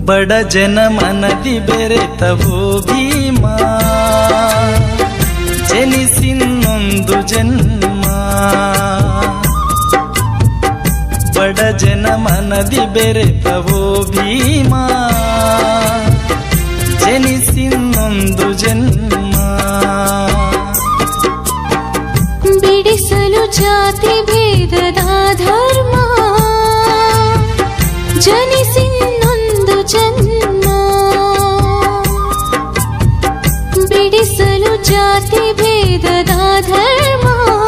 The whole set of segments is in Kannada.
ಬಡ ಜನ ಮನದಿ ಬೆರೆತವೋ ಭೀಮ ಜನಿಸಿನ್ನೊಂದು ಜನ್ಮ ಬಡ ಜನ ಮನದಿ ಬೆರೆತವೋ ಭೀಮ ಜನಿಸಿನ್ನೊಂದು ಜನ್ಮ ಬಿಡಿಸಲು ಜಾತಿ ಭೇದದ ಧರ್ಮ ಜನಿಸಿನ್ನೊಂದು ಜನ್ಮ ಬಿಡಿಸಲು ಜಾತಿ ಭೇದದ ಧರ್ಮ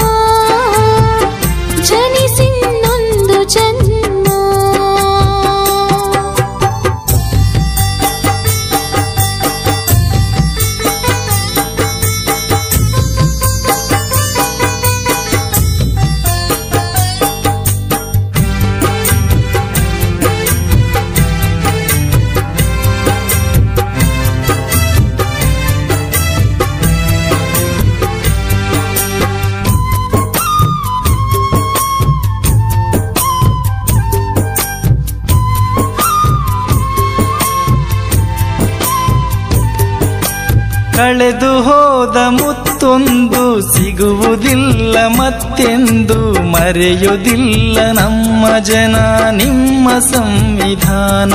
ಜನಿಸಿನ್ನೊಂದು ಜನ್ಮ ಕಳೆದು ಹೋದ ಮುತ್ತೊಂದು ಸಿಗುವುದಿಲ್ಲ ಮತ್ತೆಂದು ಮರೆಯುವುದಿಲ್ಲ ನಮ್ಮ ಜನ ನಿಮ್ಮ ಸಂವಿಧಾನ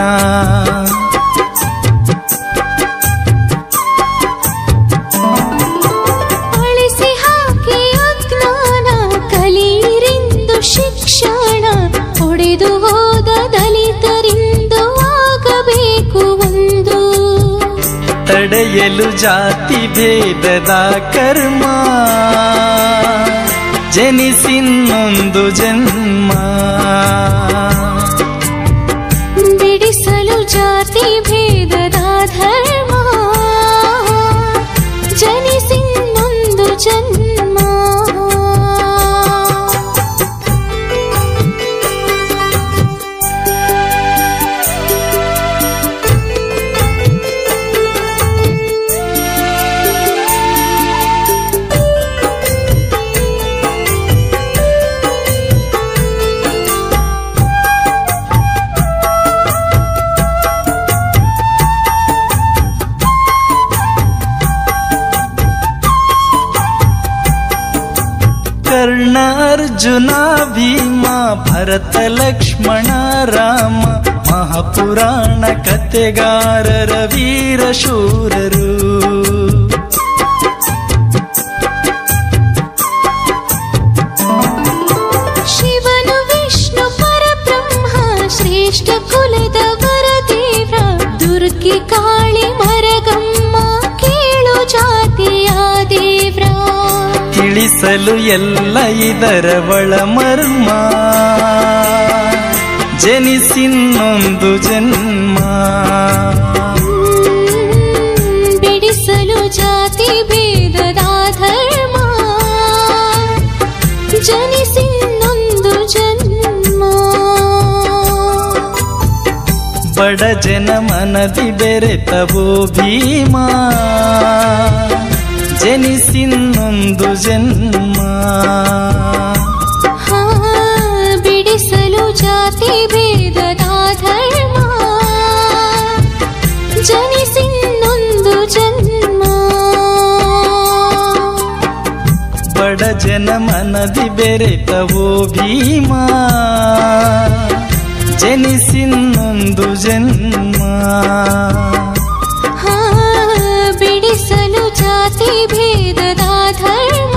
ಅಳಿಸಿ ಹಾಕಿ ಅಜ್ಞಾನ ಕಲೀರಿಂದು ಶಿಕ್ಷಣ ಒಡೆದು ಹೋದ ದಲಿತರಿಂದು ಆಗಬೇಕು ಒಂದು ತಡೆಯಲು ಜಾತಿ ಭೇದದ ಕರ್ಮ ಜನಿಸಿನ್ನೊಂದು ಜನ್ಮ ಬಿಡಿಸಲು ಜಾತಿ ಭೇದದ ಧರ್ಮ ಜನಿಸಿನ್ನೊಂದು ಜನ್ಮ ಕರ್ಣ ಅರ್ಜುನ ಭೀಮ ಭರತ ಲಕ್ಷ್ಮಣ ರಾಮ ಮಹಾಪುರಾಣ ಕತೆಗಾರರ ವೀರ ಶೂರರು ಶಿವನು ವಿಷ್ಣು ಪರಬ್ರಹ್ಮ ಶ್ರೇಷ್ಠ ಕುಲದವರ ದೇವ್ರ ದುರ್ಗಿ ಕಾಳಿ ಮರಗಮ್ಮ ಕೇಳು ಜಾತಿಯ ದೇವ್ರ ತಿಳಿಸಲು ಎಲ್ಲ ಇದರ ಒಳ ಮರ್ಮ ಜನಿಸಿನ್ನೊಂದು ಜನ್ಮ ಬಿಡಿಸಲು ಜಾತಿ ಭೇದದ ಧರ್ಮ ಜನಿಸಿನ್ನೊಂದು ಜನ್ಮ ಬಡ ಜನ ಮನದಿ ಬೆರೆತವೋ ಭೀಮ ಜನಿಸಿನ್ನೊಂದು ಜನ್ಮ ಹಾ ಬಿಡಿಸಲು ಜಾತಿ ಭೇದದ ಧರ್ಮ ಜನಿಸಿನ್ನೊಂದು ಜನ್ಮ ಬಡ ಜನ ಮನದಿ ಬೆರೆತವೋ ಭೀಮ ಜನಿಸಿನ್ನೊಂದು ಜನ್ಮ ಹಾ ಬಿಡಿಸಲು ಜಾತಿ ಭೇದದ ಧರ್ಮ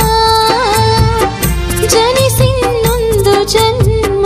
ಜನಿಸಿನ್ನೊಂದು ಜನ್ಮ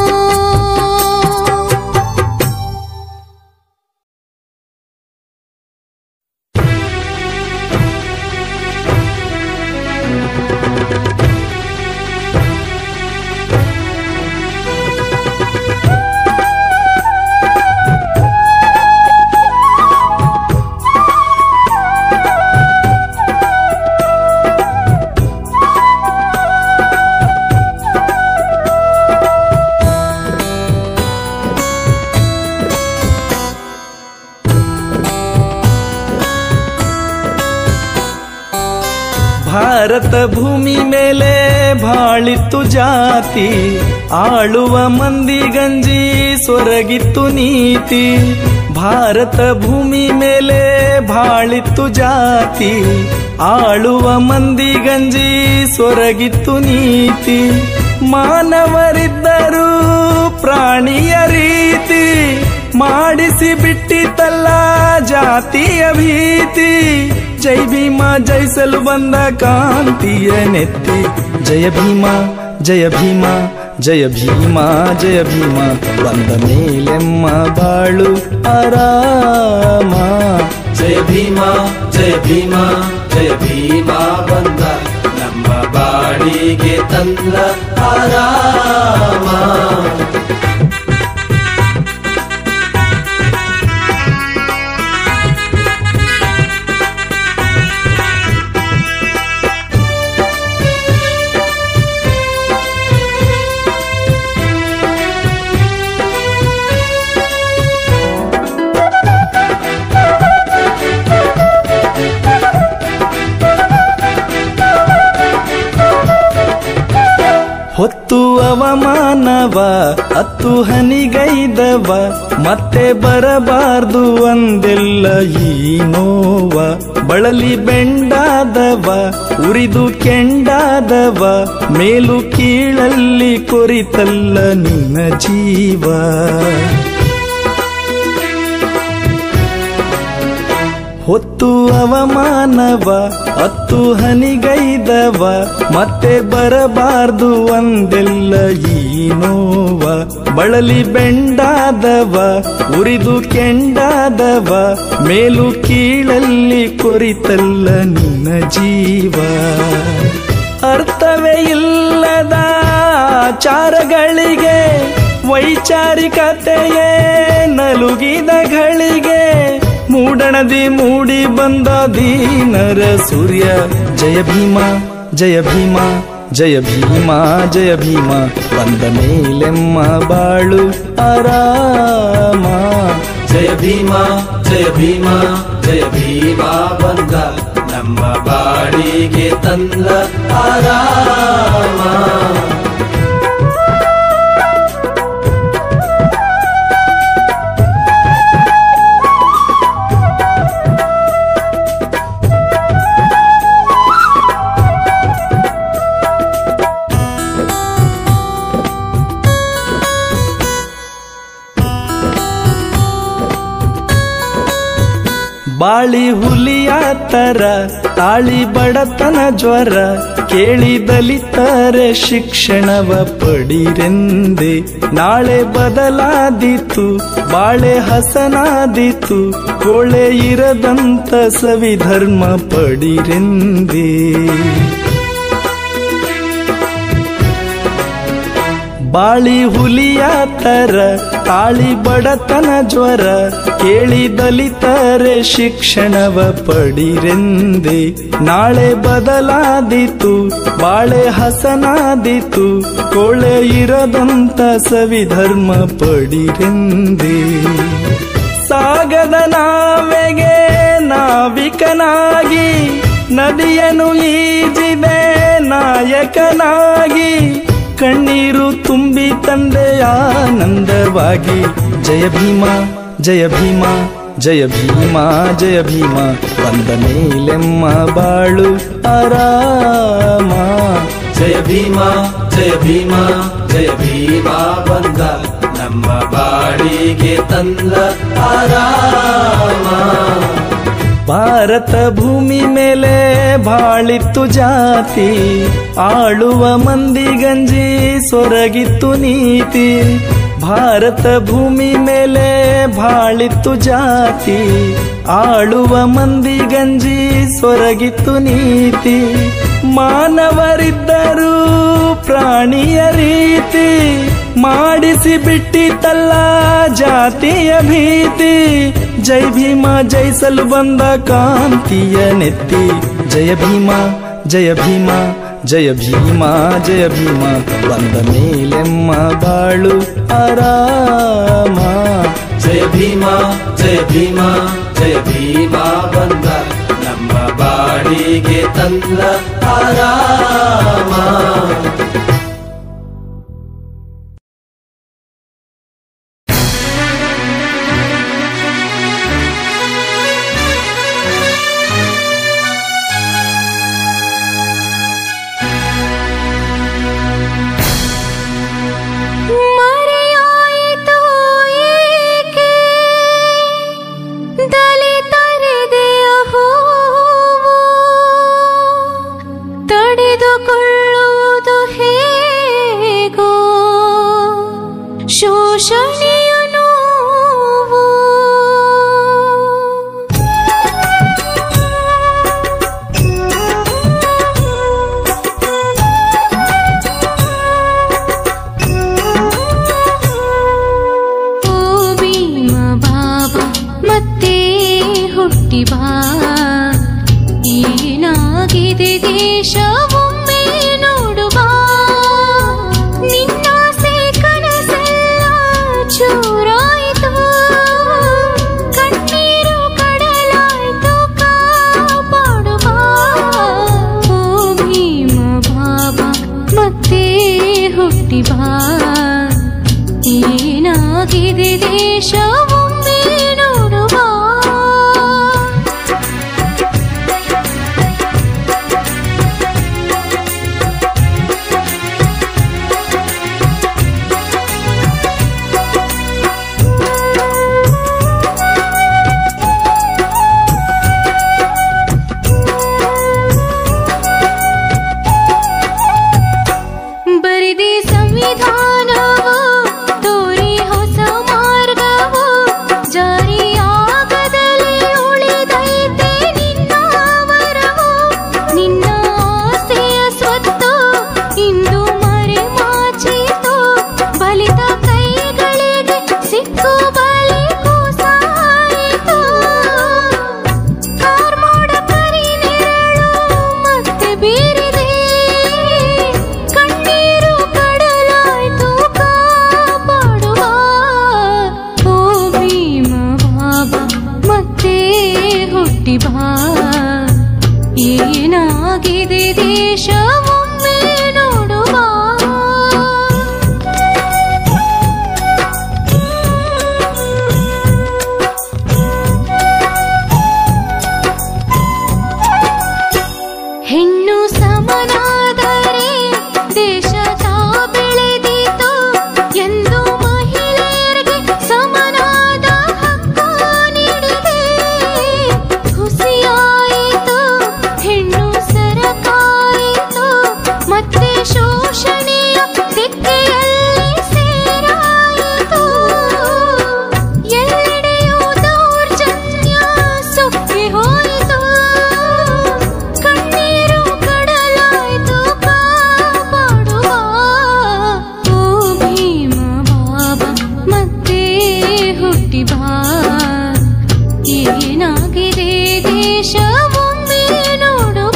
ಭಾರತ ಭೂಮಿ ಮೇಲೆ ಬಾಳಿತ್ತು ಜಾತಿ ಆಳುವ ಮಂದಿ ಗಂಜಿ ಸೊರಗಿತ್ತು ನೀತಿ ಭಾರತ ಭೂಮಿ ಮೇಲೆ ಬಾಳಿತ್ತು ಜಾತಿ ಆಳುವ ಮಂದಿ ಗಂಜಿ ಸೊರಗಿತ್ತು ನೀತಿ ಮಾನವರಿದ್ದರು ಪ್ರಾಣಿಯ ರೀತಿ ಮಾಡಿಸಿ ಬಿಟ್ಟಿತಲ್ಲ ಜಾತಿಯ ಭೀತಿ ಜೈ ಭೀಮ ಜಯಿಸಲು ಬಂದ ಕಾಂತಿಯ ನೆತ್ತಿ ಜಯ ಭೀಮ ಜಯ ಭೀಮ ಜಯ ಭೀಮ ಜಯ ಭೀಮ ಬಂದ ಮೇಲೆಮ್ಮ ಬಾಳು ಆರಾಮ ಜಯ ಭೀಮ ಜಯ ಭೀಮ ಜಯ ಭೀಮ ಬಂದ ನಮ್ಮ ಬಾಡಿಗೆ ತಂದ ಆರಾಮ ಹೊತ್ತು ಅವಮಾನವ ಹತ್ತು ಹನಿಗೈದವ ಮತ್ತೆ ಬರಬಾರ್ದು ಅಂದೆಲ್ಲ ಈ ನೋವ ಬಳಲಿ ಬೆಂಡಾದವ ಉರಿದು ಕೆಂಡಾದವ ಮೇಲು ಕೀಳಲ್ಲಿ ಕೊರಿತಲ್ಲ ನಿನ್ನ ಜೀವ ಹೊತ್ತು ಅವಮಾನವ ಹತ್ತು ಹನಿಗೈದವ ಮತ್ತೆ ಬರಬಾರ್ದು ಒಂದೆಲ್ಲ ಈ ನೋವ ಬಳಲಿ ಬೆಂಡಾದವ ಉರಿದು ಕೆಂಡಾದವ ಮೇಲು ಕೀಳಲ್ಲಿ ಕೊರಿತಲ್ಲ ನಿನ್ನ ಜೀವ ಅರ್ಥವೇ ಇಲ್ಲದ ಚಾರಗಳಿಗೆ ವೈಚಾರಿಕತೆಯೇ ನಲುಗಿದ ಗಳಿಗೆ ಮೂಡಣದಿ ಮೂಡಿ ಬಂದ ದೀನರ ಸೂರ್ಯ ಜಯ ಭೀಮ ಜಯ ಭೀಮ ಜಯ ಭೀಮ ಜಯ ಭೀಮ ಬಂದ ಮೇಲೆಮ್ಮ ಬಾಳು ಆರಾಮ ಜಯ ಭೀಮ ಜಯ ಭೀಮ ಜಯ ಭೀಮ ಬಂದ ನಮ್ಮ ಬಾಡಿಗೆ ತಂದ ಆರಾಮ ಬಾಳಿ ಹುಲಿಯ ತರ ತಾಳಿ ಬಡತನ ಜ್ವರ ಕೇಳಿ ದಲಿತರೆ ಶಿಕ್ಷಣವ ಪಡಿರೆಂದೆ ನಾಳೆ ಬದಲಾದೀತು ಬಾಳೆ ಹಸನಾದೀತು ಕೋಳೆ ಇರದಂತ ಸವಿಧರ್ಮ ಪಡಿರೆಂದೇ ಬಾಳಿ ಹುಲಿಯ ತರ ತಾಳಿ ಬಡತನ ಜ್ವರ ಕೇಳಿ ದಲಿತರೆ ಶಿಕ್ಷಣವ ಪಡಿರೆಂದೆ ನಾಳೆ ಬದಲಾದೀತು ಬಾಳೆ ಹಸನಾದೀತು ಕೋಳೆ ಇರದಂತ ಸವಿಧರ್ಮ ಪಡಿರೆಂದೆ ಸಾಗದ ನಾವೆಗೆ ನಾವಿಕನಾಗಿ ನದಿಯನ್ನು ಈಜಿದೆ ನಾಯಕನಾಗಿ ಕಣ್ಣೀರು ತುಂಬಿ ತಂದೆ ಆನಂದವಾಗಿ ಜಯ ಭೀಮ ಜಯ ಭೀಮ ಜಯ ಭೀಮ ಜಯ ಭೀಮ ಬಂದ ಮೇಲೆಮ್ಮ ಬಾಳು ಆರಾಮ ಜಯ ಭೀಮ ಜಯ ಭೀಮ ಜಯ ಭೀಮ ಬಂದ ನಮ್ಮ ಬಾಡಿಗೆ ತಂದ ಆರಾಮ ಭಾರತ ಭೂಮಿ ಮೇಲೆ ಬಾಳಿತ್ತು ಜಾತಿ ಆಳುವ ಮಂದಿ ಗಂಜಿ ಸೊರಗಿತ್ತು ನೀತಿ ಭಾರತ ಭೂಮಿ ಮೇಲೆ ಬಾಳಿತ್ತು ಜಾತಿ ಆಳುವ ಮಂದಿ ಗಂಜಿ ಸೊರಗಿತ್ತು ನೀತಿ ಮಾನವರಿದ್ದರು ಪ್ರಾಣಿಯ ರೀತಿ ಮಾಡಿಸಿ ಬಿಟ್ಟಿತಲ್ಲ ಜಾತಿಯ ಭೀತಿ ಜೈ ಭೀಮ ಜಯಿಸಲು ಬಂದ ಕಾಂತಿಯ ನೆತ್ತಿ ಜಯ ಭೀಮ ಜಯ ಭೀಮ ಜಯ ಭೀಮ ಜಯ ಭೀಮ ಬಂದ ಮೇಲೆಮ್ಮ ಬಾಳು ಆರಾಮ ಜಯ ಭೀಮ ಜಯ ಭೀಮ ಜಯ ಭೀಮ ಬಂದ ನಮ್ಮ ಬಾಡಿಗೆ ತಂದ ಆರಾಮ ಏನಾಗಿದೆ ದೇಶವೊಮ್ಮೆ ನೋಡುವ ನಿನ್ನಾಸೆ ಕನಸೆಲ್ಲ ಚೂರಾಯಿತು ಕಣ್ಣೀರು ಕಡಲಾಯ್ತು ಕಾಪಾಡುವ ಓ ಭೀಮ ಬಾಬಾ ಮತ್ತೆ ಹುಟ್ಟಿ ಬಾ ಏನಾಗಿದೆ ದೇಶವೊಮ್ಮೆ ನೋಡುವ ಬರಿದೆ ಸಂವಿಧಾನವು ತೋರಿ ಹೊಸ ಮಾರ್ಗವು ಜಾರಿಯಾಗದಲ್ಲಿ ಉಳಿದೈತೆ ನಿನ್ನ ವರವು ನಿನ್ನ ಆಸೆಯ ಸ್ವತ್ತು ಇಂದು ಮರೆ ಮಾಚಿತು ಬಲಿತ ಕೈಗಳಿಗೆ ಸಿಕ್ಕು ಬಲಿ ಕೂಸಾಯಿತು ಕಾರ್ಮೋಡ ಕರಿ ನೆರಳು ಮತ್ತೆ ಬೀರಿದೆ ಕಣ್ಣೀರು ಕಡಲಾಯ್ತು ಕಾಪಾಡುವ ಓ ಭೀಮ ಬಾಬಾ ಮತ್ತೆ ಹುಟ್ಟಿ ಬಾ ಏನಾಗಿದೆ ದೇಶವೊಮ್ಮೆ ನೋಡುವ ಹೆಣ್ಣು ಸಮನಾದರೆ ದೇಶ ತಾ ಬೆಳೆದಿತು ಎಂದು ಮಹಿಳೆಯರಿಗೆ ಸಮನಾದ ಹಕ್ಕು ನೀಡಿದೆ ಖುಷಿಯಾಯಿತು ಹೆಣ್ಣು ಸರಕಾಯಿತು ಮತ್ತೆ ಶೋಷಣೆಯ ದಿಕ್ಕೆಯಲ್ಲಿ ಸೇರಾಯಿತು ಎಲ್ಲೆಡೆಯೂ ದೌರ್ಜನ್ಯ ಸೊಕ್ಕಿ ಹೋಯಿತು ಕಣ್ಣೀರು ಕಡಲಾಯ್ತು ಕಾಪಾಡುವ ಓ ಭೀಮ ಬಾಬಾ ಮತ್ತೆ ಹುಟ್ಟಿ ಬಾ ಏನಾಗಿದೆ ದೇಶವೊಮ್ಮೆ ನೋಡುವ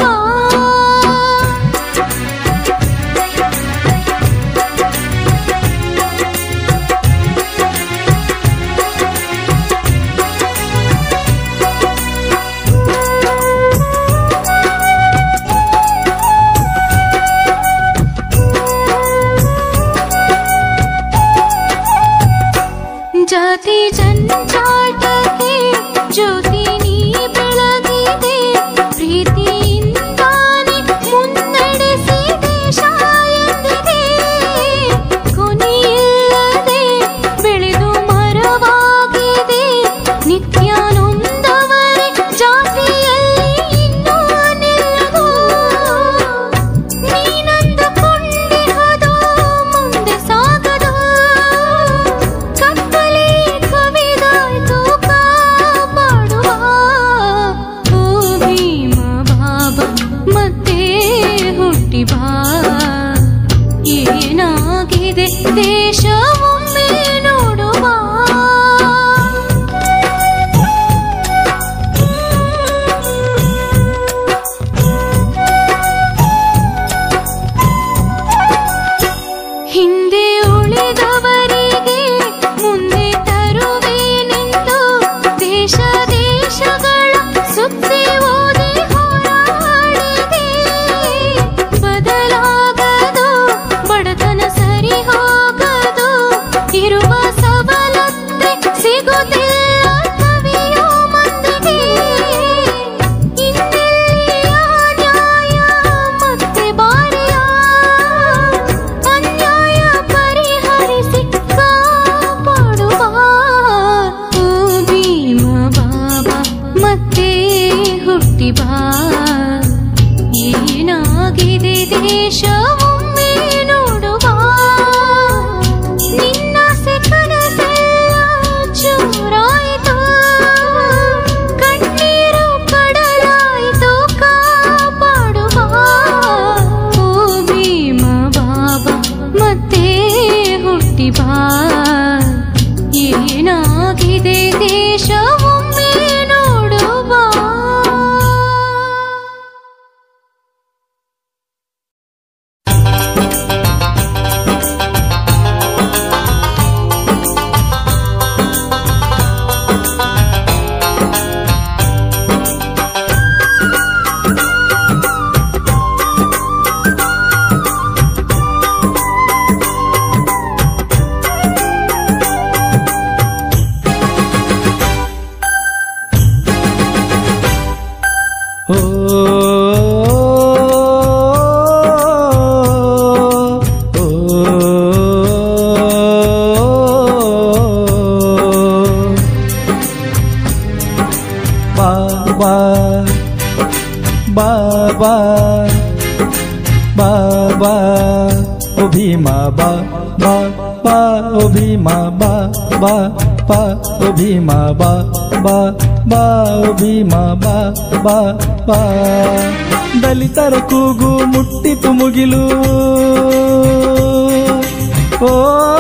ಜಾತಿ ಜಂಜಾಟಕ್ಕೆ ಜ್ಯೋತಿ ನೀ ಬೆಳಗಿದೆ ಪ್ರೀತಿಯಿಂದಾನೆ ಮುನ್ನಡೆಸಿ ದೇಶ ಎಂದಿದೆ ಕೊನೆಯಿಲ್ಲದೆ ಬೆಳೆದು ಮರವಾಗಿದೆ ನಿತ್ಯ ನೊಂದವರೇ ಜಾತಿಯಲ್ಲಿ ಇನ್ನೂ ನಿಲ್ಲದು ನೀನಂದುಕೊಂಡಿರೋದು ಮುಂದೆ ಸಾಗದು ಕತ್ತಲೆ ಕವಿದಾಯ್ತು ಕಾಪಾಡುವ ಓ ಭೀಮ ಬಾಬಾ ಮತ್ತೆ ಹುಟ್ಟಿ ಬಾ ಏನಾಗಿದೆ ದೇಶವೊಮ್ಮೆ ನೋಡುವ ಹಿಂದೆ ಉಳಿದವರಿಗೆ ಮುಂದೆ ತರುವೇನೆಂದು ದೇಶ ದೇಶಗಳ ಸುತ್ತಿ ಓದಿ ಹೋರಾಡಿದೆ ಬದಲಾಗದು ಬಡತನ ಸರಿ ಹೋಗದು ಇರುವ ಸವಲತ್ತೆ ಸಿಗುತ್ತಿಲ್ಲ ಕವಿಯೋ ಮಂದಿಗೆ ಇನ್ನೆಲ್ಲಿಯ ನ್ಯಾಯ ಮತ್ತೆ ಬಾರಿಯ ಅನ್ಯಾಯ ಪರಿಹರಿಸಿ ಕಾಪಾಡುವ ಓ ಭೀಮ ಬಾಬಾ ಮತ್ತೆ ಹುಟ್ಟಿ ಬಾ ಏನಾಗಿದೆ ದೇಶವೊಮ್ಮೆ ನೋಡುವ ನಿನ್ನಾಸೆ ಕನಸೆಲ್ಲ ಚೂರಾಯಿತು ಕಣ್ಣೀರು ಕಡಲಾಯಿತು ಕಾಪಾಡುವ ಓ ಭೀಮ ಬಾಬಾ ಮತ್ತೆ ಹುಟ್ಟಿ ಬಾ ಏನಾಗಿದೆ ದೇಶವೊಮ್ಮೆ ನೋಡುವ ಬಾ ಬಾ ಬಾ ಓ ಭೀಮಾ ಬಾ ಬಾ ಬಾ ಓ ಭೀಮಾ ಬಾ ಬಾ ಬಾ ಓ ಭೀಮಾ ಬಾ ಬಾ ಬಾ ಓ ಭೀಮಾ ಬಾ ಬಾ ಬಾ ದಲಿತರ ಕೂಗು ಮುಟ್ಟಿತು ಮುಗಿಲು ಓ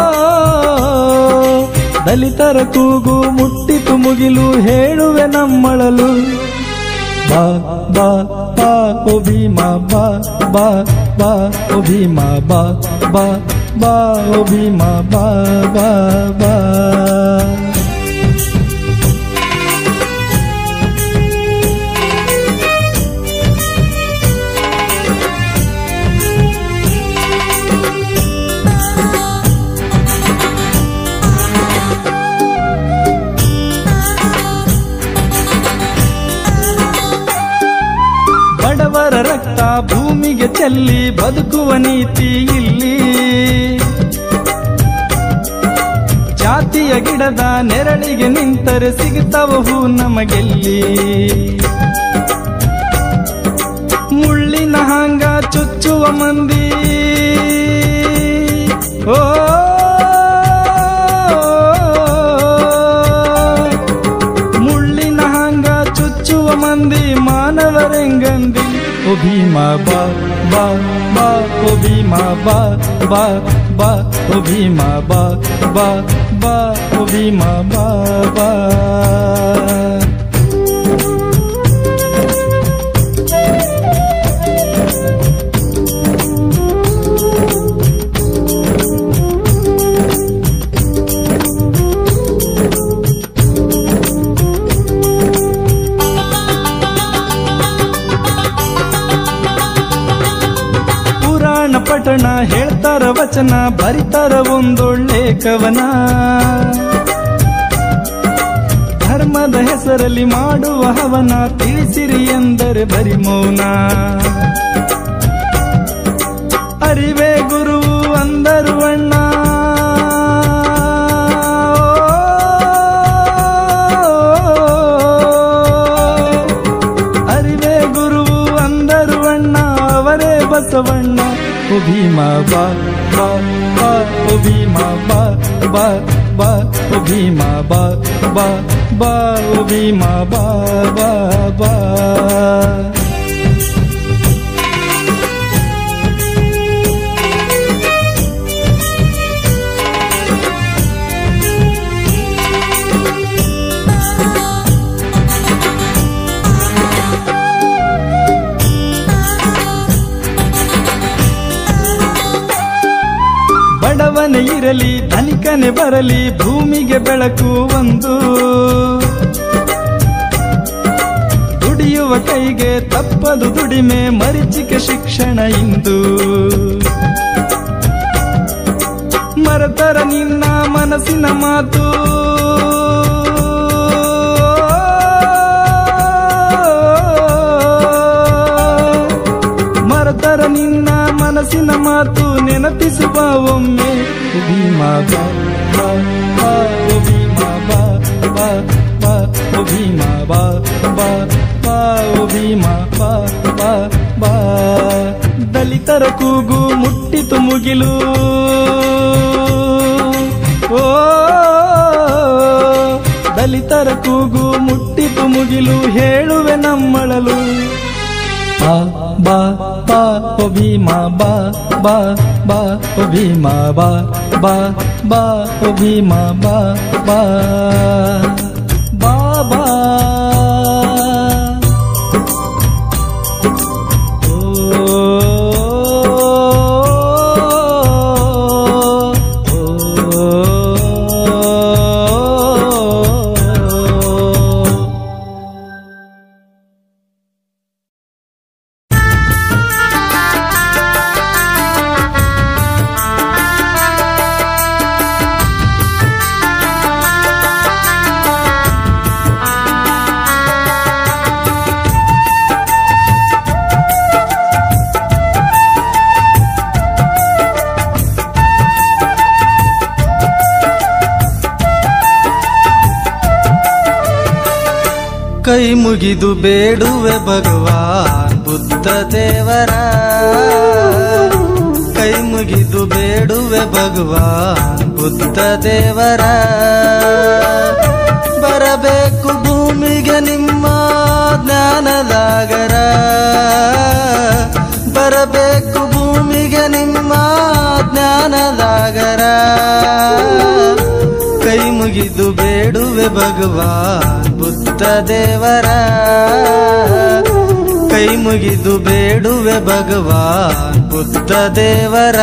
ದಲಿತರ ಕೂಗು ಮುಟ್ಟಿತು ಮುಗಿಲು ಹೇಳುವೆ ನಮ್ಮಳಲು ಬಾ ಬಾ ಬಾ ಓ ಭೀಮಾ ಬಾ ಬಾ ಬಾ ಓ ಭೀಮಾ ಬಾ ಬಾ ಬಾ ಓ ಭೀಮಾ ಬಾ ಬಾ ಬಾ ಬಡವರ ರಕ್ತ ಭೂಮಿಗೆ ಚೆಲ್ಲಿ ಬದುಕುವ ನೀತಿ ಇಲ್ಲಿ ಜಾತಿಯ ಗಿಡದ ನೆರಳಿಗೆ ನಿಂತರೆ ಸಿಗುತ್ತವ ಹೂ ನಮಗೆಲ್ಲಿ ಮುಳ್ಳಿನ ಹಾಂಗ ಚುಚ್ಚುವ ಮಂದಿ ಓ ಮುಳ್ಳಿನ ಹಾಂಗ ಚುಚ್ಚುವ ಮಂದಿ ಮಾನವರೆಂಗಂದಿ ಓ ಭೀಮಾ ಬಾ ಬಾ ಬಾ ಓ ಭೀಮಾ ಬಾ ಬಾ ಬಾ ಓ ಭೀಮಾ ಬಾ ಬಾ ಬಾ ಓ ಭೀಮಾ ಬಾ ಬಾ ಪುರಾಣ ಪಠಣ ಹೇಳ್ತಾರ ವಚನ ಬರಿತಾರ ಒಂದೊಳ್ಳೆ ಕವನ ಧರ್ಮದ ಹೆಸರಲ್ಲಿ ಮಾಡುವ ಹವನ ತಿಳಿಸಿರಿ ಎಂದರೆ ಬರಿ ಮೌನ ಅರಿವೇ ಗುರು ಅಂದರು ಅಣ್ಣ ಅರಿವೇ ಗುರು ಅಂದರು ಅಣ್ಣ ಅವರೇ ಬಸವಣ್ಣ ಓ ಭೀಮಾ ಬಾ ಬಾ ಬಾ ಓ ಭೀಮಾ ಬಾ ಬಾ ಬಾ ಓ ಭೀಮಾ ಬಾ ಬಾ ಬಾ ಓ ಭೀಮಾ ಬಾ ಬಾ ಬಾ ಬಡವನೇ ಇರಲಿ ಧನಿಕನೆ ಬರಲಿ ಭೂಮಿಗೆ ಬೆಳಕು ಒಂದು ದುಡಿಯುವ ಕೈಗೆ ತಪ್ಪದು ದುಡಿಮೆ ಮರಿಚಿಕೆ ಶಿಕ್ಷಣ ಇಂದು ಮರತರ ನಿನ್ನ ಮನಸ್ಸಿನ ಮಾತು ಮರತರ ನಿನ್ನ ಮನಸ್ಸಿನ ಮಾತು ನೆನಪಿಸುವ ಒಮ್ಮೆ ಭೀಮಾ ಬಾ ಬಾ ಬಾ ಓ ಭೀಮಾ ಬಾ ಬಾ ಬಾ ಓ ಭೀಮಾ ಬಾ ಬಾ ಬಾ ಓ ಭೀಮಾ ಬಾ ಬಾ ಬಾ ದಲಿತರ ಕೂಗು ಮುಟ್ಟಿತು ಮುಗಿಲು ಓ ದಲಿತರ ಕೂಗು ಮುಟ್ಟಿತು ಮುಗಿಲು ಹೇಳುವೆ ನಮ್ಮಳಲು ಬಾ ಬಾ ಬಾ ಓ ಭೀಮಾ ಬಾ ಬಾ ಬಾ ಓ ಭೀಮಾ ಬಾ ಬಾ ಬಾ ಓ ಭೀಮಾ ಬಾ ಬಾ ಬಾ ಬಾ ಕೈ ಮುಗಿದು ಬೇಡುವೆ ಭಗವಾನ್ ಬುದ್ಧ ಬುದ್ಧ ದೇವರ ಕೈ ಮುಗಿದು ಬೇಡುವೆ ಭಗವಾನ್ ಬುದ್ಧ ದೇವರ ಬರಬೇಕು ಭೂಮಿಗೆ ನಿಮ್ಮ ಜ್ಞಾನದಾಗರ ಬರಬೇಕು ಭೂಮಿಗೆ ನಿಮ್ಮ ಜ್ಞಾನದಾಗರ ಕೈ ಮುಗಿದು ಬೇಡುವೆ ಭಗವಾನ್ ಬುದ್ಧ ದೇವರ ಕೈ ಮುಗಿದು ಬೇಡುವೆ ಭಗವಾನ್ ಬುದ್ಧ ದೇವರ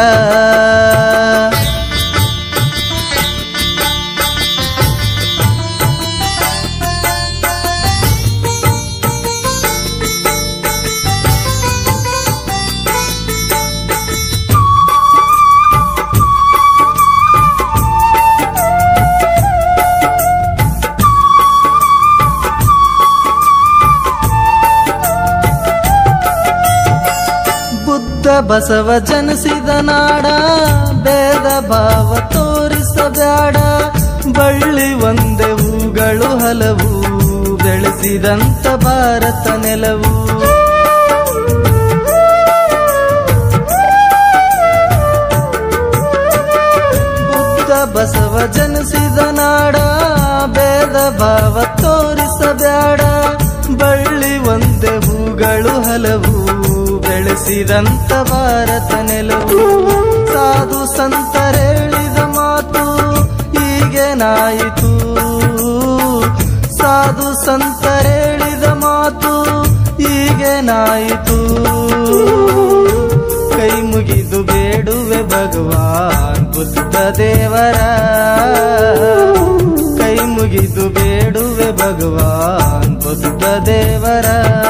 ಬುದ್ಧ ಬಸವ ಜನಿಸಿದ ನಾಡ ಭೇದ ಭಾವ ತೋರಿಸಬ್ಯಾಡ ಬಳ್ಳಿ ಒಂದೇ ಹೂಗಳು ಹಲವು ಬೆಳೆಸಿದಂತ ಭಾರತ ನೆಲವು ಬುದ್ಧ ಬಸವ ಜನಿಸಿದ ನಾಡ ಭೇದ ಭಾವ ತೋರಿಸಬ್ಯಾಡ ಬಳ್ಳಿ ಒಂದೇ ಹೂಗಳು ಹಲವು ಬೆಳೆಸಿದಂತ ಭಾರತ ನೆಲವು ಸಾಧು ಸಂತರೇಳಿದ ಮಾತು ಈಗೇನಾಯಿತು ಸಾಧು ಸಂತರೇಳಿದ ಮಾತು ಈಗೇನಾಯಿತು ಕೈ ಮುಗಿದು ಬೇಡುವೆ ಭಗವಾನ್ ಬುದ್ಧ ದೇವರ ಕೈ ಮುಗಿದು ಬೇಡುವೆ ಭಗವಾನ್ ಬುದ್ಧ ದೇವರ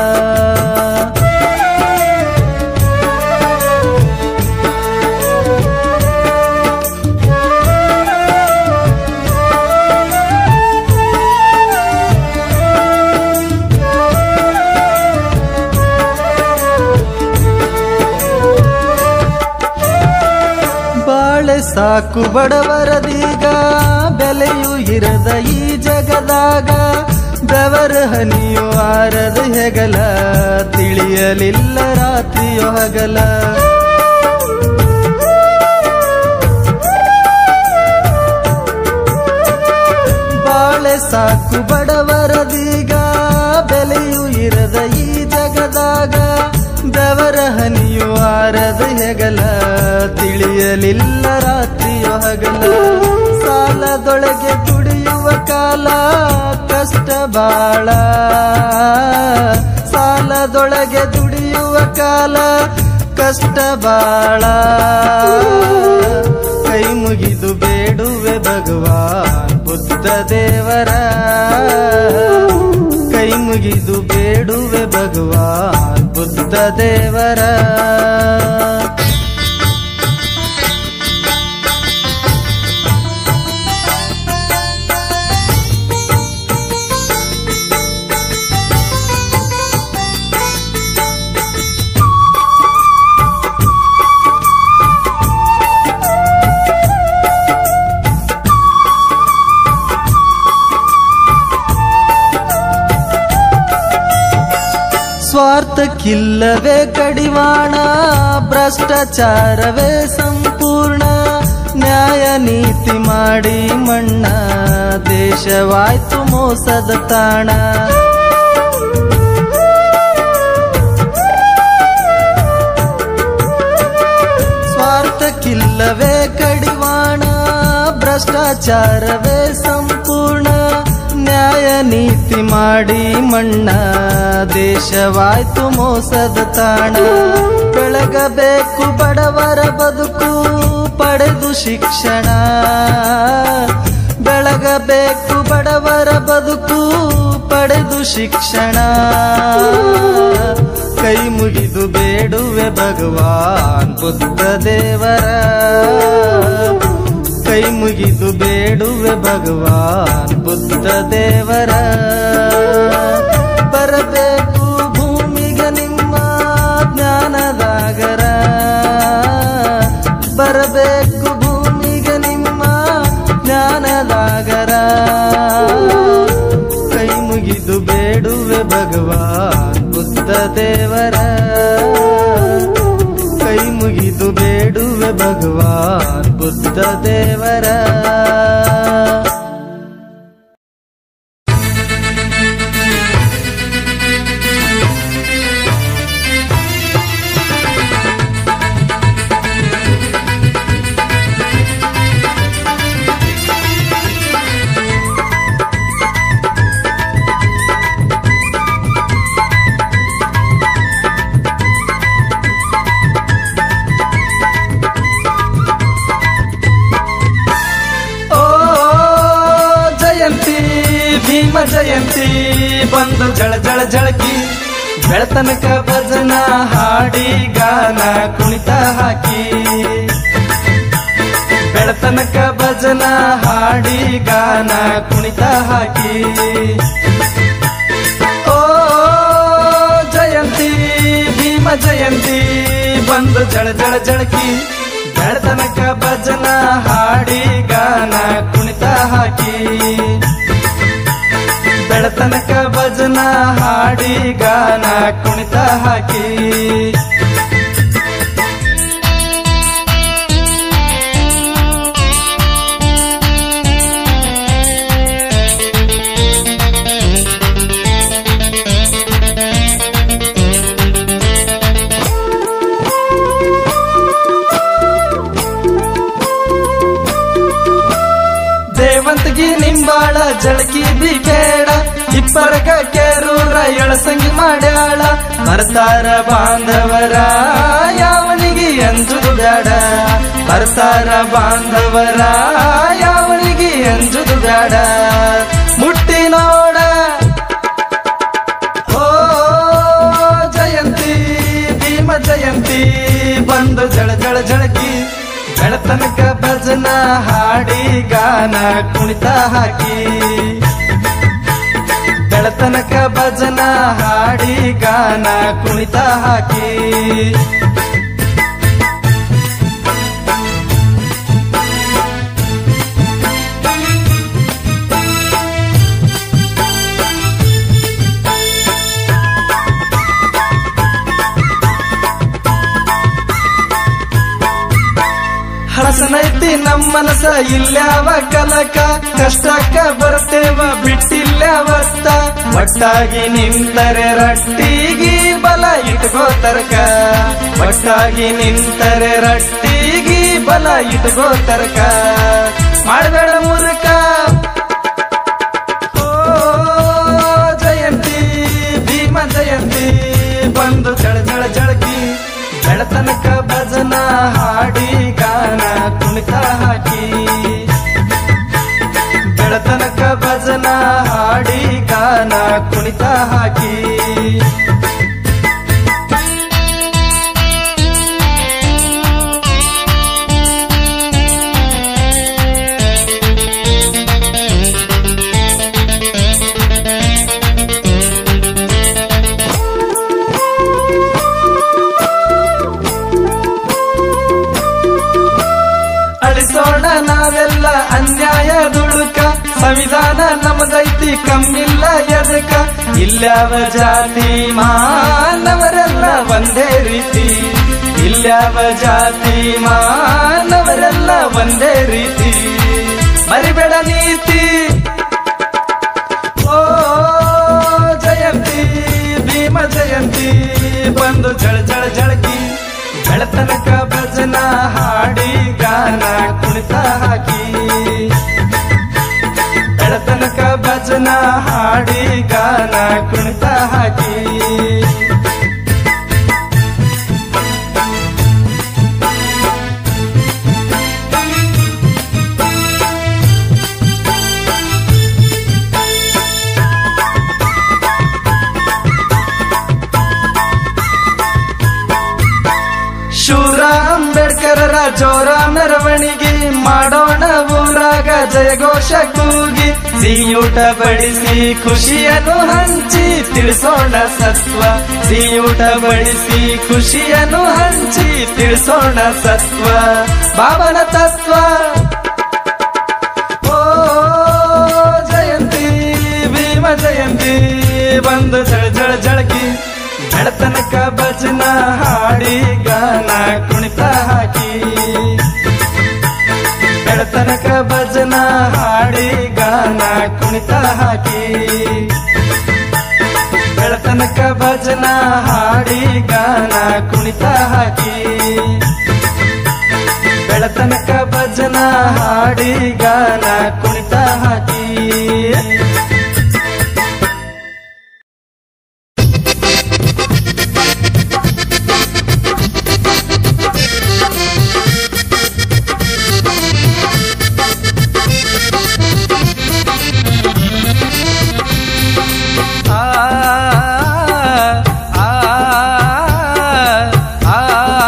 ಬಾಳೆ ಸಾಕು ಬಡವರದೀಗ ಬೆಲೆಯು ಇರದ ಈ ಜಗದಾಗ ಬೆವರ ಹನಿಯು ಆರದ ಹೆಗಲ ತಿಳಿಯಲಿಲ್ಲ ರಾತ್ರಿಯೋ ಹಗಲ ಬಾಳೆ ಸಾಕು ಬಡವರದೀಗ ಬೆಲೆಯು ಇರದ ಈ ಜಗದಾಗ ಬೆವರ ಹನಿಯು ಆರದ ಹೆಗಲ ತಿಳಿಯಲಿಲ್ಲ ರಾತ್ರಿಯೋ ಹಗಲ ಸಾಲದೊಳಗೆ ದುಡಿಯುವ ಕಾಲ ಕಷ್ಟ ಬಾಳ ಸಾಲದೊಳಗೆ ದುಡಿಯುವ ಕಾಲ ಕಷ್ಟ ಬಾಳ ಕೈ ಮುಗಿದು ಬೇಡುವೆ ಭಗವಾನ್ ಬುದ್ಧ ದೇವರ ಕೈ ಮುಗಿದು ಬೇಡುವೆ ಭಗವಾನ್ ಬುದ್ಧ ದೇವರ ಸ್ವಾರ್ಥಕ್ಕಿಲ್ಲವೇ ಕಡಿವಾಣ ಭ್ರಷ್ಟಾಚಾರವೇ ಸಂಪೂರ್ಣ ನ್ಯಾಯ ನೀತಿ ಮಾಡಿ ಮಣ್ಣ ದೇಶವಾಯ್ತು ಮೋಸದ ತಾಣ ಸ್ವಾರ್ಥಕ್ಕಿಲ್ಲವೇ ಕಡಿವಾಣ ಭ್ರಷ್ಟಾಚಾರವೇ ಸಂಪೂರ್ಣ ನ್ಯಾಯ ನೀತಿ ಮಾಡಿ ಮಣ್ಣ ದೇಶವಾಯ್ತು ಮೋಸದ ತಾಣ ಬೆಳಗಬೇಕು ಬಡವರ ಬದುಕು ಪಡೆದು ಶಿಕ್ಷಣ ಬೆಳಗಬೇಕು ಬಡವರ ಬದುಕು ಪಡೆದು ಶಿಕ್ಷಣ ಕೈ ಮುಗಿದು ಬೇಡುವೆ ಭಗವಾನ್ ಬುದ್ಧ ದೇವರ ಕೈ ಮುಗಿದು ಬೇಡುವೆ ಭಗವಾನ್ ಬುದ್ಧ ದೇವರ ಬರಬೇಕು ಭೂಮಿಗೆ ನಿಮ್ಮ ಜ್ಞಾನದಾಗರ ಬರಬೇಕು ಭೂಮಿಗೆ ನಿಮ್ಮ ಜ್ಞಾನದಾಗರ ಕೈ ಮುಗಿದು ಬೇಡುವೆ ಭಗವಾನ್ ಬುದ್ಧ ದೇವರ ಭಗವಾನ್ ಬುದ್ಧ ದೇವರ ಓ ಜಯಂತಿ ಭೀಮ ಜಯಂತಿ ಬಂದು ಜಳ ಜಳ ಜಳಕಿ ಬೆಳತನಕ ಭಜನ ಹಾಡಿ ಗಾನ ಕುಣಿತ ಹಾಕಿ ಬೆಳತನಕ ಭಜನ ಹಾಡಿ ಗಾನ ಕುಣಿತ ಹಾಕಿ ಓ ಜಯಂತಿ ಭೀಮ ಜಯಂತಿ ಬಂದು ಜಳ ಜಳ ಜಳಕಿ ಬೆಳತನಕ ಭಜನ ಹಾಡಿ ಗಾನ ಕುಣಿತ ಹಾಕಿ ಬೆಳತನಕ ಭಜನ ಹಾಡಿ ಗಾನ ಕುಣಿತ ಹಾಕಿ ದೇವಂತಗಿ ನಿಂಬಾಳ ಜಳಕಿ ಬಿ ಬೇಡ ಇಪ್ಪರಗ ಕೇರೂರ ಎಳಸಂಗಿ ಮಾಡ್ಯಾಳ ಬರ್ತಾರ ಬಾಂಧವರ ಯಾವನಿಗೆ ಅಂಜುದು ಬೇಡ ಬರ್ತಾರ ಬಾಂಧವರ ಯಾವನಿಗೆ ಅಂಜುದು ಬೇಡ ಮುಟ್ಟಿ ನೋಡ ಓ ಜಯಂತಿ ಭೀಮ ಜಯಂತಿ ಬಂದು ಜಳ ಜಳ ಜಳಕಿ ಬೆಳತನಕ ಭಜನ ಹಾಡಿ ಗಾನ ಕುಣಿತ ಹಾಕಿ ಬೆಳತನಕ ಭಜನ ಹಾಡಿ ಗಾನ ಕುಣಿತ ಹಾಕಿ ಹಳಸನೈತಿ ನಮ್ಮ ಮನಸ ಇಲ್ಯಾವ ಕಲಕ ಕಷ್ಟಕ್ಕ ಬರ್ತೇವ ಬಿಟ್ಟಿಲ್ಯಾವತ್ತ ಒಟ್ಟಾಗಿ ನಿಂತರೆ ರಟ್ಟಿಗಿ ಬಲ ಇಟ್ಕೋ ತರ್ಕ ಒಟ್ಟಾಗಿ ನಿಂತರೆ ರಟ್ಟಿಗಿ ಬಲ ಇಟ್ಕೋ ತರ್ಕ ಮಾಡಬೇಡ ಮುರುಕ ಓ ಜಯಂತಿ ಭೀಮ ಜಯಂತಿ ಬಂದು ಜಳ ಜಳ ಜಳಕಿ ಬೆಳತನಕ ಭಜನ ಹಾಡಿ ಗಾನ ಕುಣಿತ ಹಾಕಿ ಬೆಳತನಕ ಭಜನ ಹಾಡಿ ಗಾನ ಕುಣಿತ ಹಾಕಿ ಅಳಿಸೋಣ ನಾವೆಲ್ಲ ಅನ್ಯಾಯ ದುಡುಕ ಸಂವಿಧಾನ ನಮದೈತಿ ಕಮ್ಮಿಲ್ಲ ಎದಕ ಇಲ್ಯಾವ ಜಾತಿ ಮಾನವರೆಲ್ಲ ಒಂದೇ ರೀತಿ ಇಲ್ಯಾವ ಜಾತಿ ಮಾನವರೆಲ್ಲ ಒಂದೇ ರೀತಿ ಮರಿಬೇಡ ನೀತಿ ಓ ಜಯಂತಿ ಭೀಮ ಜಯಂತಿ ಬಂದು ಜಳ ಜಳ ಜಳಕಿ ಬೆಳತನಕ ಭಜನ ಹಾಡಿ ಗಾನ ಕುಣಿತ ಹಾಕಿ ಬೆಳತನಕ ಭಜನ ಹಾಡಿ ಗಾನ ಕುಣಿತ ಹಾಕಿ ಶೂರ ಅಂಬೇಡ್ಕರರ ಜೋರ ಮೆರವಣಿಗೆ ಮಾಡೋಣ ಊರಾಗ ಜಯಘೋಷ ಕೂಗಿ ಸಿಯೂಟ ಬಡಿಸಿ ಖುಷಿಯನ್ನು ಹಂಚಿ ತಿಳಿಸೋಣ ಸತ್ವ ಸಿಯೂಟ ಬಡಿಸಿ ಖುಷಿಯನ್ನು ಹಂಚಿ ತಿಳಿಸೋಣ ಸತ್ವ ಬಾಬನ ತತ್ವ ಓ ಜಯಂತಿ ಭೀಮ ಜಯಂತಿ ಬಂದು ಜಳ ಜಳ ಜಳಕಿ ಬೆಳತನಕ ಭಜನ ಹಾಡಿ ಗಾನ ಕುಣಿತ ಹಾಕಿ ಹಾಡಿ ಗಾನ ಕುಣಿತ ಹಾಕಿ ಬೆಳತನಕ ಭಜನ ಹಾಡಿ ಗಾನ ಕುಣಿತ ಹಾಕಿ ಆ ಆ ಆ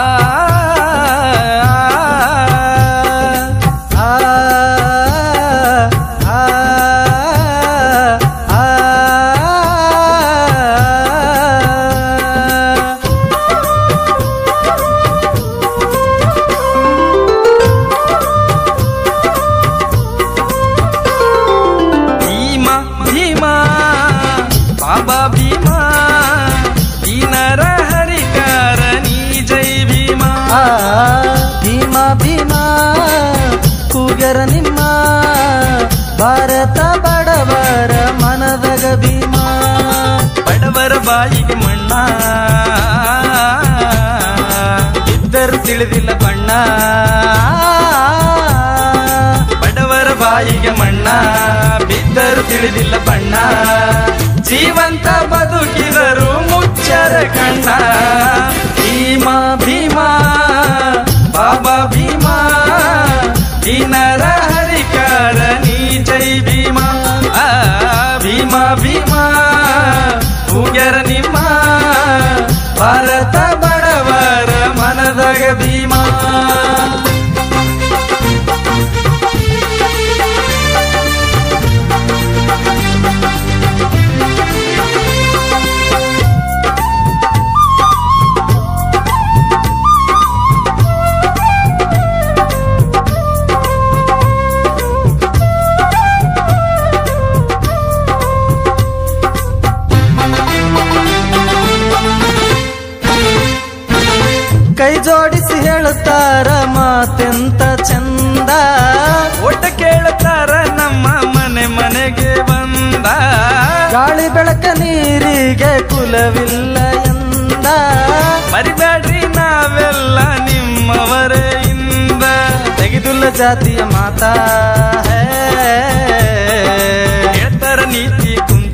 ಭೀಮ ಭೀಮ ಬಾಬಾ ಭೀಮ ದೀನರ ಹರಿಕಾರ ನೀ ಜೈ ಭೀಮ ಭೀಮ ಭೀಮ ಕೂಗರ ನಿಮ್ಮ ಭಾರತ ಬಡವರ ಮನದಗ ಭೀಮ ಬಡವರ ಬಾಯಿಗೆ ಮಣ್ಣ ಇದ್ದರು ತಿಳಿದಿಲ್ಲ ಬಣ್ಣ ಬಡವರ ಬಾಯಿಗೆ ಮಣ್ಣ ಬಿದ್ದರು ತಿಳಿದಿಲ್ಲ ಬಣ್ಣ ಜೀವಂತ ಬದುಕಿದರು ಮುಚ್ಚರ ಕಣ್ಣ ಭೀಮ ಭೀಮ ಬಾಬಾ ಭೀಮ ದೀನರ ಹರಿಕಾರ ನೀ ಜೈ ಭೀಮ ಆ, ಭೀಮ ಭೀಮ ಹೂಗ್ಯರ ನಿಮ್ಮ ಭಾರತ ಬಡವರ ಮನದಾಗ ಭೀಮ ಕೈ ಜೋಡಿಸಿ ಹೇಳುತ್ತಾರ ಮಾತೆಂತ ಚಂದ ಒಟ್ಟ ಕೇಳುತ್ತಾರ ನಮ್ಮ ಮನೆ ಮನೆಗೆ ಬಂದ ಗಾಳಿ ಬೆಳಕ ನೀರಿಗೆ ಕುಲವಿಲ್ಲ ಎಂದ ಮರಿಬೇಡ್ರಿ ನಾವೆಲ್ಲ ನಿಮ್ಮವರೇ ಇಂದ ತೆಗೆದುಲ್ಲ ಜಾತಿಯ ಮಾತಾ ಹೇ ಹೇಳ್ತಾರ ನೀತಿ ಕುಂತ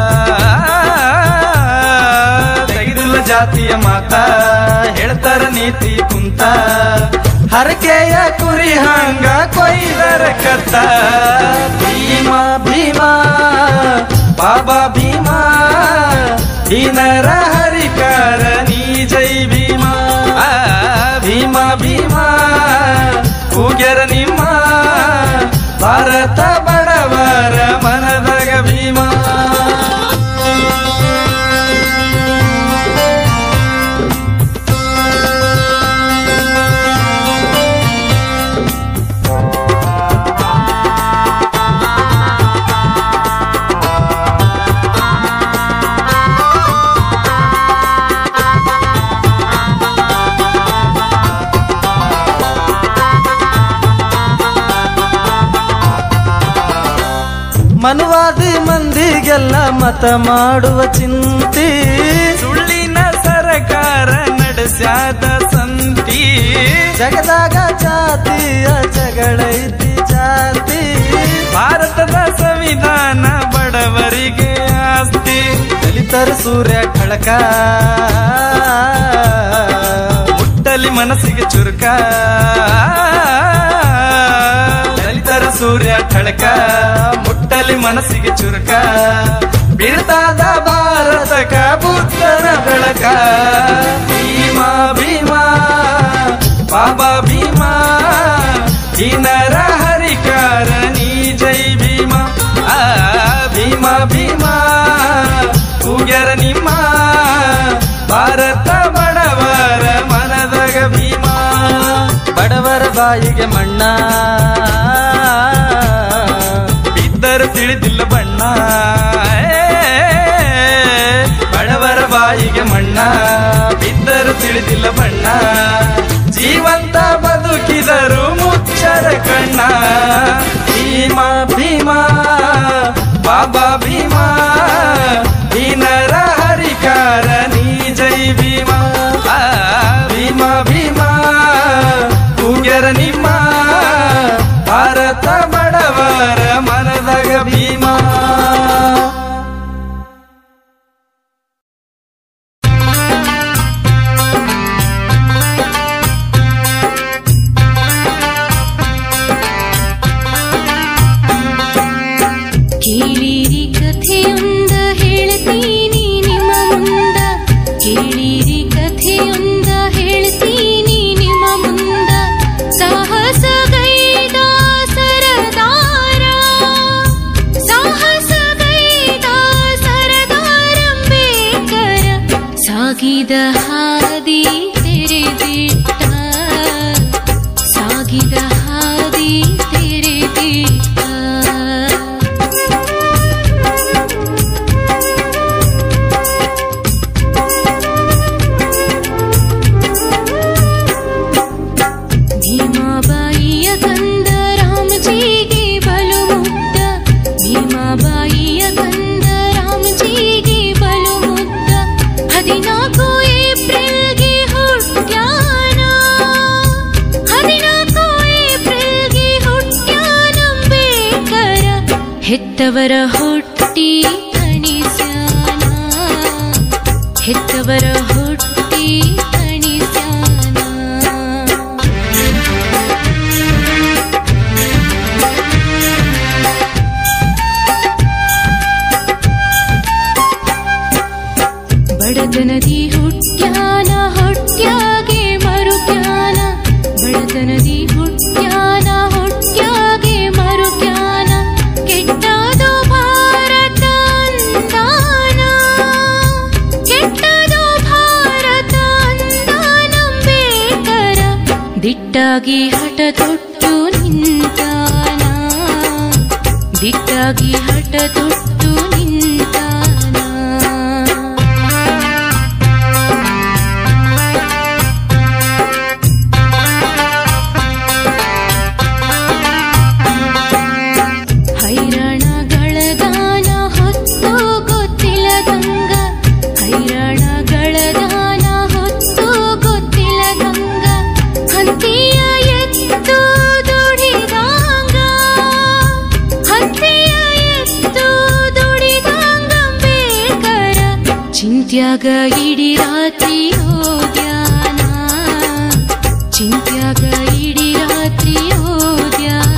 ತೆಗೆದಿಲ್ಲ ಜಾತಿಯ ಮಾತ ಹೇಳ್ತಾರ ನೀತಿ ಕುಂತ ಹರಕೆಯ ಕುರಿ ಹಂಗ ಕೊಯ್ದರ ಕತ್ತ ಭೀಮ ಭೀಮ ಬಾಬಾ ಭೀಮ ದೀನರ ಹರಿಕಾರ ನೀ ಜೈ ಭೀಮ ಆ, ಭೀಮ ಭೀಮ ಕೂಗ್ಯರ ನಿಮ್ಮ ಭಾರತ ಬಡವರ ಮನದಾಗ ಭೀಮ ಮನುವಾದಿ ಮಂದಿಗೆಲ್ಲ ಮತ ಮಾಡುವ ಚಿಂತಿ ಸುಳ್ಳಿನ ಸರಕಾರ ನಡೆಸ್ಯಾದ ಸಂತಿ ಜಗದಾಗ ಜಾತಿಯ ಜಗಳೈತಿ ಜಾತಿ ಭಾರತದ ಸಂವಿಧಾನ ಬಡವರಿಗೆ ಆಸ್ತಿ ದಲಿತರ ಸೂರ್ಯ ಖಳಕ ಮುಟ್ಟಲಿ ಮನಸ್ಸಿಗೆ ಚುರುಕ ದಲಿತರ ಸೂರ್ಯ ಖಳಕ ಮುಟ್ಟಲಿ ಮನಸ್ಸಿಗೆ ಚುರುಕ ಬೀಳ್ತಾದ ಭಾರತಕ ಬುದ್ಧನ ಬೆಳಕ ಭೀಮ ಭೀಮ ಬಾಬಾ ಭೀಮ ದೀನರ ಹರಿಕಾರ ನೀ ಜೈ ಭೀಮ ಆ ಭೀಮ ಭೀಮ ಕೂಗ್ಯರ ನಿಮ್ಮ ಭಾರತ ಬಡವರ ಮನದಾಗ ಭೀಮ ಬಡವರ ಬಾಯಿಗೆ ಮಣ್ಣ ಬಿದ್ದರು ತಿಳಿದಿಲ್ಲ ಬಣ್ಣ ಏ, ಬಡವರ ಬಾಯಿಗೆ ಮಣ್ಣ ಬಿದ್ದರು ತಿಳಿದಿಲ್ಲ ಬಣ್ಣ ಜೀವಂತ ಬದುಕಿದರು ಮುಚ್ಚರ ಕಣ್ಣ ಭೀಮ ಭೀಮ ಬಾಬಾ ಭೀಮ ದೀನರ ಹರಿಕಾರ ನೀ ಹೆತ್ತವರ ಹುಟ್ಟಿ ತಣಿಸ್ಯಾನ ಹೆತ್ತವರ ಹುಟ್ಟಿ ತಣಿಸ್ಯಾನ ಬಡತನದಿ ಹುಟ್ಟ್ಯಾನ ಹೊಟ್ಯಾಗೆ ಮರುಕ್ಯಾನ ಬಡತನದಿ ಹುಟ್ಟ್ಯಾನ ಹೊಟ್ಯಾಗೆ ಮರುಕ್ಯಾನ ಕೆಟ್ಟದು ಭಾರತ ಅಂದಾನ ಕೆಟ್ಟದು ಭಾರತ ಅಂದಾನಂಬೇಕರ ದಿಟ್ಟಾಗಿ ಹಠ ತೊಟ್ಟು ನಿಂತಾನ ದಿಟ್ಟಾಗಿ ಹಠ ತೊಟ್ಟು ನಿಂತಾನ ಹೈರಾಣಗಳದಾನ ಹೊತ್ತು ಗೊತ್ತಿಲ್ಲದಂಗ ಹೈರಾಣಗಳದಾನ ಹೊತ್ತು ಗೊತ್ತಿಲ್ಲದಂಗ ಹಂತಿಯ ಎತ್ತು ದುಡಿದಾಂಗ ಹಂತಿಯ ಎತ್ತು ದುಡಿದಾಂಗ ಬೇಕರ ಚಿಂತ್ಯಾಗ ಇಡೀ ರಾತ್ರಿ ಹೋಗ್ಯಾನ ಚಿಂತ್ಯಾಗ ಇಡೀ ರಾತ್ರಿ ಹೋಗ್ಯಾನ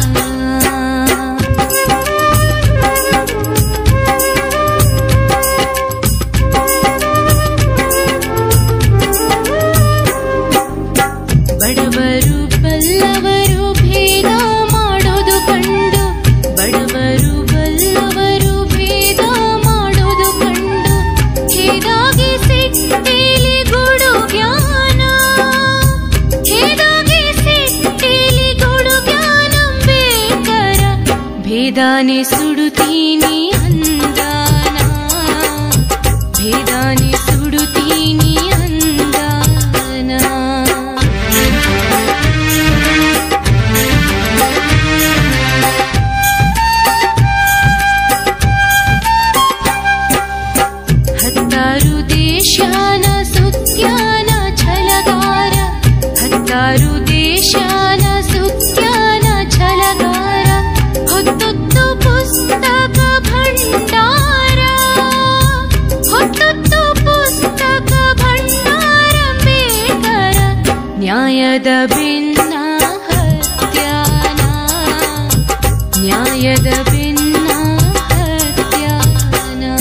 ಬಡವರು ಬಲ್ಲವರು ಭೇದ ಮಾಡೋದು ಕಂಡು ಬಡವರು ಬಲ್ಲವರು ಭೇದ ಮಾಡೋದು ಕಂಡು ಹೇದಾಗಿ ಸಿಟ್ಟಿಲಿ ಗುಡು ಜ್ಞಾನ ಹೇದಾಗಿ ಸಿಟ್ಟಿಲಿ ಗುಡು ಜ್ಞಾನ ಬೇಕರ ಭೇದಾನೆ ಸುಡುತ್ತೀನಿ ಅಂದಾನ ಭೇದಾನೆ ಸುಡುತ್ತೀನಿ ಅಂದಾನ ಹತ್ತಾರು ದೇಶಾನ ಸುತ್ಯಾನ ಛಲಗಾರ ಹತ್ತಾರು ದೇಶಾನ ಸುತ್ಯಾನ ಛಲಗಾರ ಹೊತ್ತೊತ್ತು ಪುಸ್ತಕ ಭಂಡಾರ ಹೊತ್ತೊತ್ತು ಪುಸ್ತಕ ಭಂಡಾರ ಬೇಕರ ನ್ಯಾಯದ ಭಿನ್ನ ಹತ್ಯಾನ ನ್ಯಾಯದ ಭಿನ್ನ ಹತ್ಯಾನ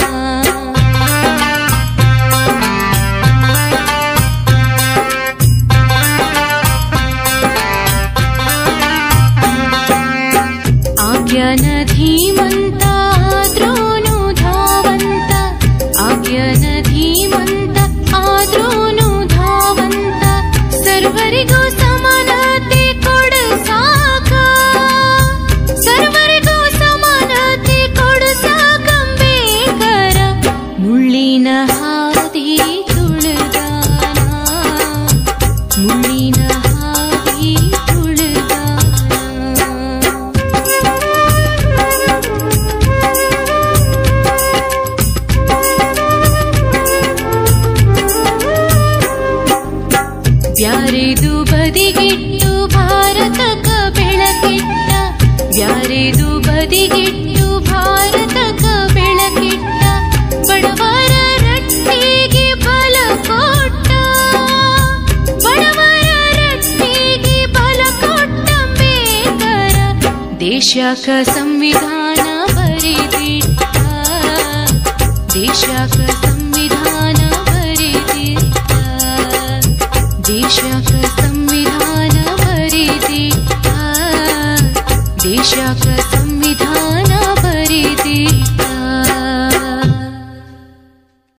ಆಜ್ಞಾನ ಧೀಮಂತ ಆದ್ರೂನು ಧಾವಂತ ಆಜ್ಞಾನ ಧೀಮಂತ ಆದ್ರೂನು ಧಾವಂತ ಸರ್ವರಿಗೂ ಸಮಾನತೆ ಕೊಡು ಸಾಕ ಸರ್ವರಿಗೂ ಸಮಾನತೆ ಕೊಡು ಸಾಕಂಬೇಕರ ಮುಳ್ಳಿನ ಹಾದಿ ತುಳಿದಾನ ಮುಳ್ಳಿನ ಹಾದಿ ತುಳಿದಾನ ಬ್ಯಾರೆದು ಬದಿಗಿಟ್ಟು ಭಾರತಕ ಬೆಳಕಿಟ್ಟ ಬ್ಯಾರೆದು ಬದಿಗಿಟ್ಟು ಭಾರತಕ ಬೆಳಕಿಟ್ಟ ಬಡವರ ರಟ್ಟಿಗೆ ಬಲ ಕೊಟ್ಟ ಬಡವರ ರಟ್ಟಿಗೆ ಬಲ ಕೊಟ್ಟ ಬೇಕರ ದೇಶಕ ಸಂವಿಧಾನ ಬರೆದಿಟ್ಟ ದೇಶಕ ಸಂವಿಧಾನ ಬರೆದಿಟ್ಟ ದೇಶಕ ಸಂವಿಧಾನ ಬರೆದಿಟ್ಟ ದೇಶಕ ಸಂವಿಧಾನ ಬರೆದಿಟ್ಟ